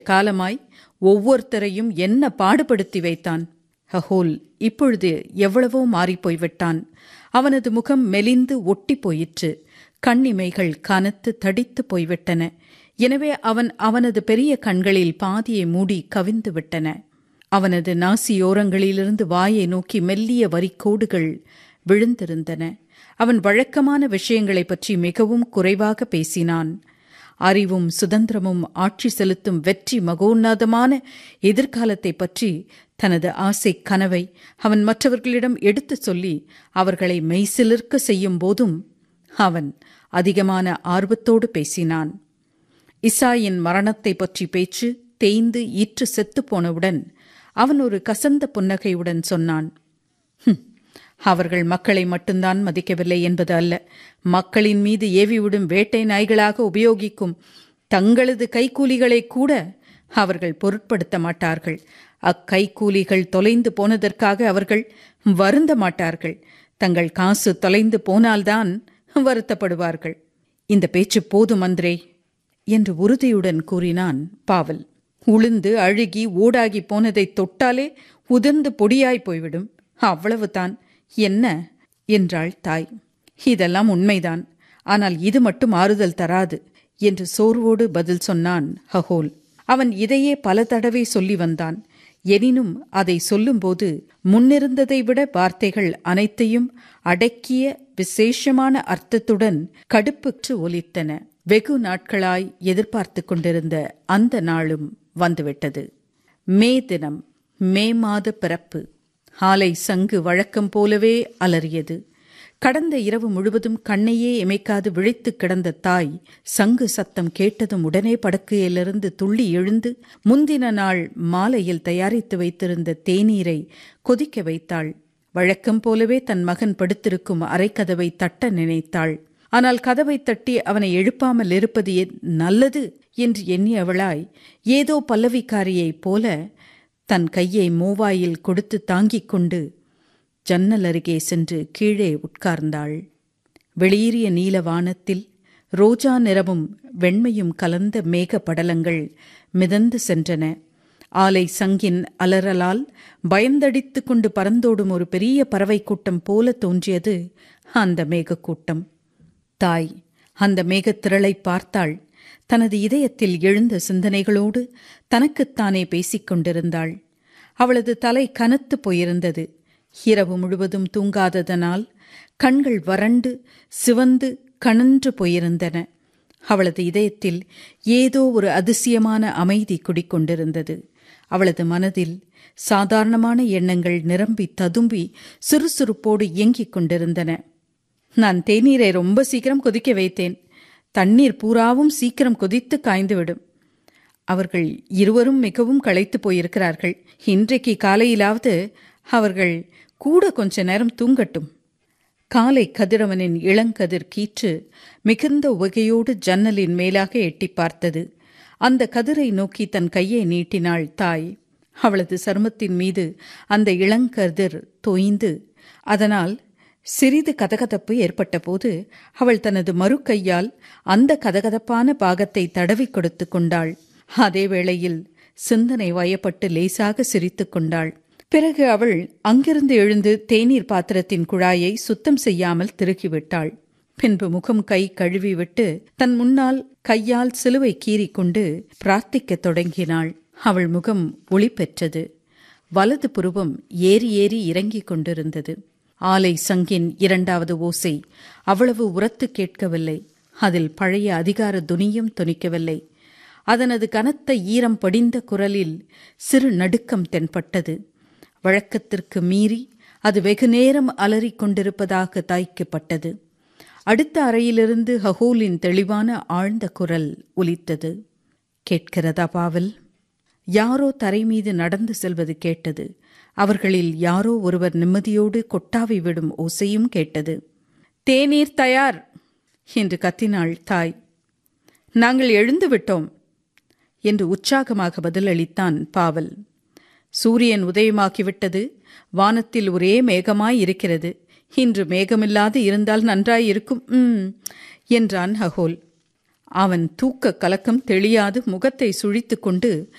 காலமாய் ஒவ்வொருத்தரையும் என்ன பாடுபடுத்தி வைத்தான் ஹஹோல் இப்பொழுது எவ்வளவோ மாறிப்போய் விட்டான் அவனது முகம் மெலிந்து ஒட்டி போயிற்று கண்ணிமைகள் கனத்து தடித்து போய்விட்டன எனவே அவன் அவனது பெரிய கண்களில் பாதியை மூடி கவிந்து விட்டன அவனது நாசியோரங்களிலிருந்து வாயை நோக்கி மெல்லிய வரிக்கோடுகள் விழுந்திருந்தன அவன் வழக்கமான விஷயங்களைப் பற்றி மிகவும் குறைவாக பேசினான் அறிவும் சுதந்திரமும் ஆட்சி செலுத்தும் வெற்றி மகோன்னதமான எதிர்காலத்தை பற்றி தனது ஆசை கனவை அவன் மற்றவர்களிடம் எடுத்துச் சொல்லி அவர்களை மெய்சிலிர்க்க செய்யும் போதும் அவன் அதிகமான ஆர்வத்தோடு பேசினான் இசாயின் மரணத்தை பற்றி பேச்சு தேய்ந்து ஈற்று செத்துப் போனவுடன் அவன் ஒரு கசந்த புன்னகையுடன் சொன்னான் "ஹும், அவர்கள் மக்களை மட்டும்தான் மதிக்கவில்லை என்பது அல்ல மக்களின் மீது ஏவிவிடும் வேட்டை நாய்களாக உபயோகிக்கும் தங்களது கைக்கூலிகளை கூட அவர்கள் பொருட்படுத்த மாட்டார்கள் அக்கைக்கூலிகள் தொலைந்து போனதற்காக அவர்கள் வருந்த மாட்டார்கள் தங்கள் காசு தொலைந்து போனால்தான் வருத்தப்படுவார்கள் இந்த பேச்சு போதும் அந்திரே என்று உறுதியுடன் கூறினான் பாவல் உளுந்து அழுகி ஊடாகி போனதை தொட்டாலே உதிர்ந்து பொடியாய் போய்விடும் அவ்வளவுதான் என்ன என்றாள் தாய் இதெல்லாம் உண்மைதான் ஆனால் இது மட்டும் ஆறுதல் தராது என்று சோர்வோடு பதில் சொன்னான் ஹஹோல் அவன் இதையே பல தடவை சொல்லி வந்தான் எனினும் அதை சொல்லும்போது முன்னிருந்ததை விட வார்த்தைகள் அனைத்தையும் அடக்கிய விசேஷமான அர்த்தத்துடன் கடுப்புற்று ஒலித்தன வெகு நாட்களாய் எதிர்பார்த்து கொண்டிருந்த அந்த நாளும் வந்துவிட்டது மே தினம் மே மாத பிறப்பு ஆலை சங்கு வழக்கம் போலவே அலறியது கடந்த இரவு முழுவதும் கண்ணையே இமைக்காது விழித்துக் கிடந்த தாய் சங்கு சத்தம் கேட்டதும் உடனே படுக்கையிலிருந்து துள்ளி எழுந்து முந்தின நாள் மாலையில் தயாரித்து வைத்திருந்த தேநீரை கொதிக்க வைத்தாள் வழக்கம் போலவே தன் மகன் படுத்திருக்கும் அரைக்கதவை தட்ட நினைத்தாள் ஆனால் கதவை தட்டி அவனை எழுப்பாமல் இருப்பது எ- நல்லது என்று எண்ணியவளாய் ஏதோ பல்லவிக்காரியைப் போல தன் கையை மூவாயில் கொடுத்து தாங்கிக் கொண்டு ஜன்னல் அருகே சென்று கீழே உட்கார்ந்தாள் வெளியேறிய நீல வானத்தில் ரோஜா நிறமும் வெண்மையும் கலந்த மேக படலங்கள் மிதந்து சென்றன ஆலை சங்கின் அலறலால் பயந்தடித்துக் கொண்டு பறந்தோடும் ஒரு பெரிய பறவை கூட்டம் போல தோன்றியது அந்த மேகக்கூட்டம் தாய் அந்த மேகத்திரளை பார்த்தாள் தனது இதயத்தில் எழுந்த சிந்தனைகளோடு தனக்குத்தானே பேசிக் கொண்டிருந்தாள் அவளது தலை கனத்து போயிருந்தது இரவு முழுவதும் தூங்காததனால் கண்கள் வறண்டு சிவந்து கணன்று போயிருந்தன அவளது இதயத்தில் ஏதோ ஒரு அதிசயமான அமைதி குடிக்கொண்டிருந்தது அவளது மனதில் சாதாரணமான எண்ணங்கள் நிரம்பி ததும்பி சுறுசுறுப்போடு இயங்கிக் கொண்டிருந்தன நான் தேநீரை ரொம்ப சீக்கிரம் கொதிக்க வைத்தேன் தண்ணீர் பூராவும் சீக்கிரம் கொதித்து காய்ந்துவிடும் அவர்கள் இருவரும் மிகவும் களைத்து போயிருக்கிறார்கள் இன்றைக்கு காலையிலாவது அவர்கள் கூட கொஞ்ச நேரம் தூங்கட்டும் காலை கதிரவனின் இளங்கதிர் கீற்று மிகுந்த உவகையோடு ஜன்னலின் மேலாக எட்டி பார்த்தது அந்த கதிரை நோக்கி தன் கையை நீட்டினாள் தாய் அவளது சருமத்தின் மீது அந்த இளங்கதிர் தோய்ந்து அதனால் சிறிது கதகதப்பு ஏற்பட்டபோது அவள் தனது மறு கையால் அந்த கதகதப்பான பாகத்தை தடவி கொடுத்து கொண்டாள் அதே வேளையில் சிந்தனை வயப்பட்டு லேசாக சிரித்துக் கொண்டாள் பிறகு அவள் அங்கிருந்து எழுந்து தேநீர் பாத்திரத்தின் குழாயை சுத்தம் செய்யாமல் திருகிவிட்டாள் பின்பு முகம் கை கழுவிவிட்டு தன் முன்னால் கையால் சிலுவை கீறிக்கொண்டு பிரார்த்திக்கத் தொடங்கினாள் அவள் முகம் ஒளி பெற்றது வலது புருவம் ஏறி ஏறி இறங்கிக் கொண்டிருந்தது ஆலை சங்கின் இரண்டாவது ஓசை அவ்வளவு உரத்து கேட்கவில்லை அதில் பழைய அதிகார துனியும் தொனிக்கவில்லை அதனது கனத்த ஈரம் படிந்த குரலில் சிறு நடுக்கம் தென்பட்டது வழக்கத்திற்கு மீறி அது வெகுநேரம் அலறிக் கொண்டிருப்பதாக தாய்க்கப்பட்டது அடுத்த அறையிலிருந்து ஹகோலின் தெளிவான ஆழ்ந்த குரல் ஒலித்தது கேட்கிறதா பாவல் யாரோ தரை மீது நடந்து செல்வது கேட்டது அவர்களில் யாரோ ஒருவர் நிம்மதியோடு கொட்டாவி விடும் ஓசையும் கேட்டது தேநீர் தயார் என்று கத்தினாள் தாய் நாங்கள் எழுந்து விட்டோம் என்று உற்சாகமாக பதிலளித்தான் பாவல் சூரியன் உதயமாகிவிட்டது வானத்தில் ஒரே மேகமாய் இருக்கிறது இன்று மேகமில்லாது இருந்தால் நன்றாயிருக்கும் ம் என்றான் ஹகோல் அவன் தூக்க கலக்கம் தெளியாது முகத்தை சுழித்துக் கொண்டு